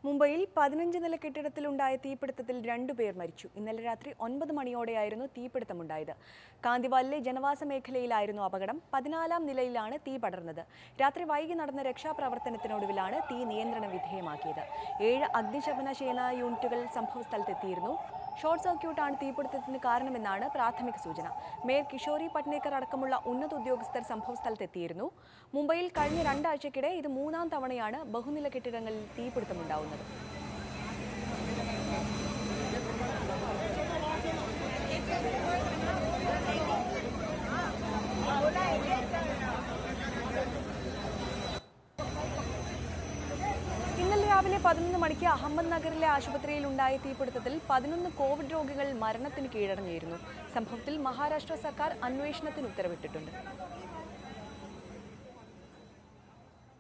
മുംബൈയിൽ പതിനഞ്ച് നില കെട്ടിടത്തിലുണ്ടായ തീപിടുത്തത്തിൽ രണ്ടുപേർ മരിച്ചു ഇന്നലെ രാത്രി ഒൻപത് മണിയോടെയായിരുന്നു തീപിടുത്തമുണ്ടായത് കാന്തിവാലിലെ ജനവാസ മേഖലയിലായിരുന്നു അപകടം പതിനാലാം നിലയിലാണ് തീ പടർന്നത് രാത്രി വൈകി നടന്ന രക്ഷാപ്രവർത്തനത്തിനൊടുവിലാണ് തീ നിയന്ത്രണ വിധേയമാക്കിയത് ഏഴ് അഗ്നിശമന സേനാ യൂണിറ്റുകൾ സംഭവസ്ഥലത്തെത്തിയിരുന്നു ഷോർട്ട് സർക്യൂട്ടാണ് തീപിടുത്തത്തിന് കാരണമെന്നാണ് പ്രാഥമിക സൂചന മേയർ കിഷോരി പട്നേക്കർ അടക്കമുള്ള ഉന്നത ഉദ്യോഗസ്ഥർ സംഭവസ്ഥലത്തെത്തിയിരുന്നു മുംബൈയിൽ കഴിഞ്ഞ രണ്ടാഴ്ചക്കിടെ ഇത് മൂന്നാം തവണയാണ് ബഹുനില കെട്ടിടങ്ങളിൽ തീപിടുത്തമുണ്ടാവുന്നത് ഇന്നലെ രാവിലെ പതിനൊന്ന് മണിക്ക് അഹമ്മദ് നഗറിലെ ആശുപത്രിയിൽ ഉണ്ടായ തീപിടുത്തത്തിൽ പതിനൊന്ന് കോവിഡ് രോഗികൾ മരണത്തിന് കീഴടങ്ങിയിരുന്നു സംഭവത്തിൽ മഹാരാഷ്ട്ര സർക്കാർ അന്വേഷണത്തിന് ഉത്തരവിട്ടിട്ടുണ്ട്